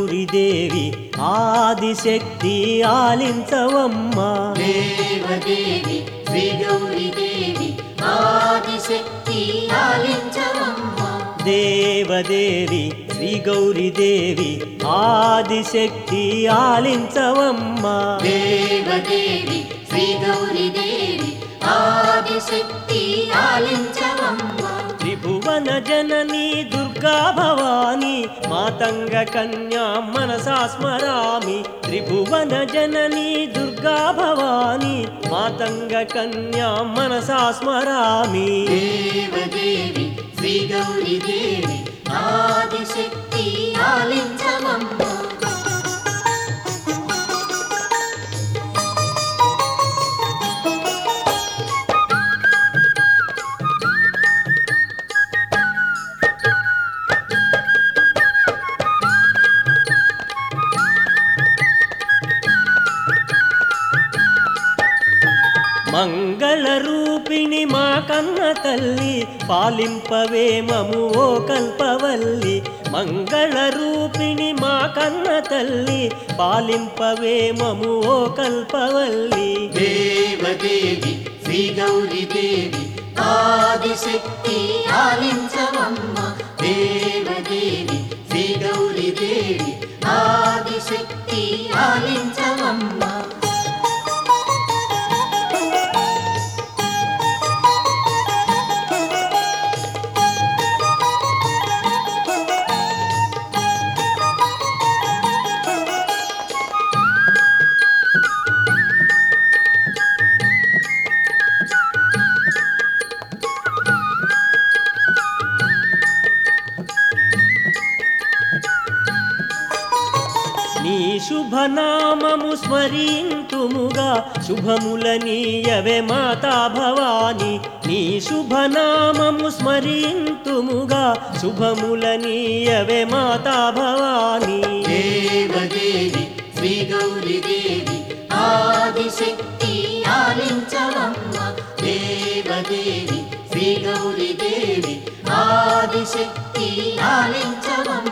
గౌరిదేవి ఆదిశక్తి ఆలించవమ్మా దేవదేవి శ్రీ గౌరీదేవి ఆదిశక్తి ఆలించవమ్మ దేవదేవి శ్రీ గౌరిదేవి ఆదిశక్తి ఆలించవమ్మా దేవదేవి శ్రీ గౌరీదేవి ఆదిశక్తి ఆలించవమ్మ త్రిభువన జననీ దుర్గా భవాని మాతంగ కన్యా మనసా స్మరామి త్రిభువన జననీ దుర్గా భవాని మాతంగ కన్యా మనసా స్మరామి దేవదేవి శ్రీ గౌరీదేవి ఆదిశక్తి ఆలించవమ్మ మంగళ రూపిణి మా కన్న తల్లి పాలింపవే మము ఓ కల్పవల్లి మంగళ రూపిణి మా కన్న తల్లి పాలింపవే మము ఓ కల్పవల్లి దేవదేవి శ్రీ గౌరీదేవి ఆదిశక్తి ఆలించవమ్మ దేవదేవి శ్రీ గౌరీదేవి ఆదిశక్తి ఆలించవమ్మ నీ శుభనామము స్మరింతుముగా శుభములనీయవే మాతా భవాని నీ శుభనామము స్మరింతుముగా శుభములనీయవే మాతా భవాని దేవదేవి శ్రీ గౌరీదేవి ఆదిశక్తి ఆలించవమ్మ దేవదేవి శ్రీ గౌరీదేవి ఆదిశక్తి ఆలించవమ్మ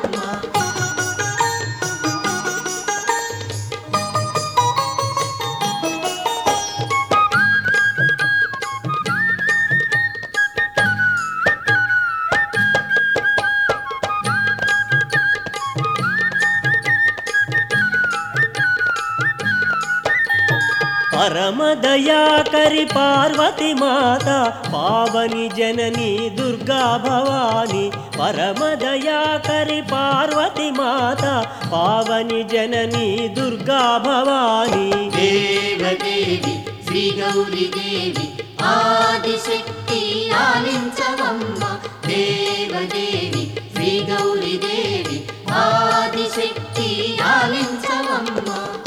పరమదయాకరి పార్వతి మాత పావని జనని దుర్గా భవాని పరమదయాకరి పార్వతి మాత పావని జనని దుర్గా భవాని దేవదేవి శ్రీ గౌరీదేవి ఆదిశక్తి ఆలించవమ్మ దేవదేవి శ్రీ గౌరీదేవి ఆదిశక్తి ఆలించవమ్మ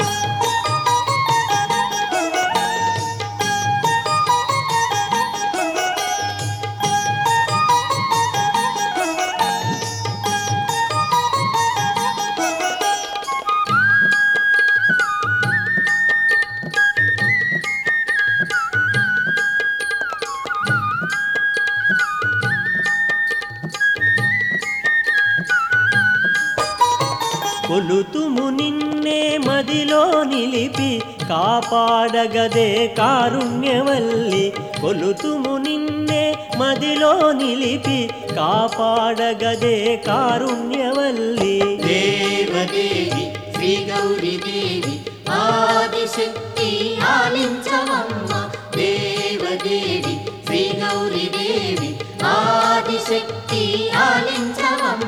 కొలుతుము నిన్నే మదిలో నిలిపి కాపాడగదే కారుణ్యవల్లి కొలుతుము నిన్నే మదిలో నిలిపి కాపాడగదే కారుణ్యవల్లి దేవదేవి శ్రీ గౌరీదేవి ఆదిశక్తి ఆలించవమ్మ దేవదేవి శ్రీ గౌరీదేవి ఆదిశక్తి ఆలించవమ్మ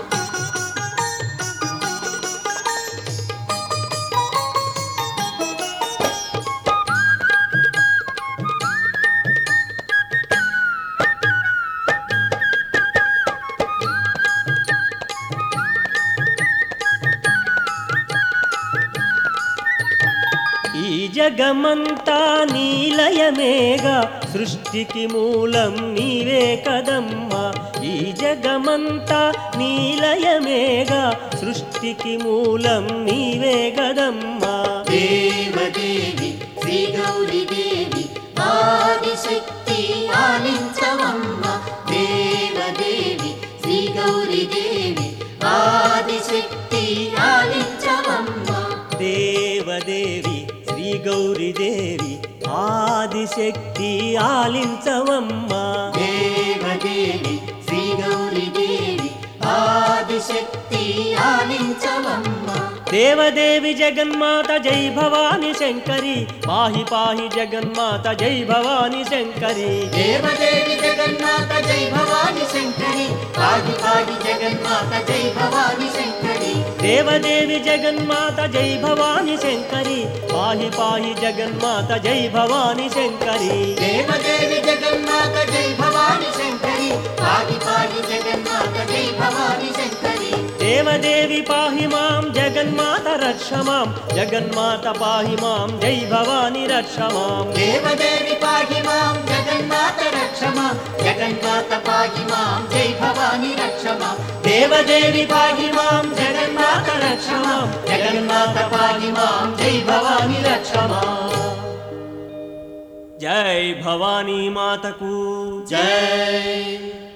ఈ జగమంతా నీలయమేగా సృష్టికి మూలం నీవే కదమ్మా ఈ జగమంతా నీలయమేగా సృష్టికి మూలం నీవే కదమ్మా దేవదేవి శ్రీ గౌరీదేవి ఆదిశక్తి ఆలించవమ్మ దేవదేవి శ్రీ గౌరీదేవి ఆదిశక్తి ఆలించవమ్మా దేవదేవి శ్రీ గౌరీదేవి ఆదిశక్తి ఆలించవమ్మా దేవదేవి శ్రీ గౌరీదేవి ఆదిశక్తి ఆలించవమ్మా దేవదేవి జగన్మాత జై భవాని శంకరి పాహి పాహి జగన్మాత జై భవాని శంకరి దేవదేవి జగన్మాత జై భవాని శంకరి పాగి పాగి జగన్మాత జై భవాని శంకరి దేవదేవి జగన్మాత జై భవాని శంకరి పాహి పాహి జగన్మాత జై భవాని శంకరి దేవదేవి జగన్మాత జై భవాని శంకరి పాగి పాగి జగన్మాత జై భవాని శంకరి దేవదేవి పాహి మాం జగన్మాత రక్ష మాం జగన్మాత పాహి మాం జై భవాని రక్ష మాం దేవదేవి పాగి మాం జగన్మాత రక్షమా జగన్మాత పాగి మాం జై భవాని రక్షమా దేవదేవి పాహి మాం జగన్మాత రక్ష మాం జగన్మాత పాహి మాం జై భవాని రక్ష మాం జై భవానీ మాతకు జై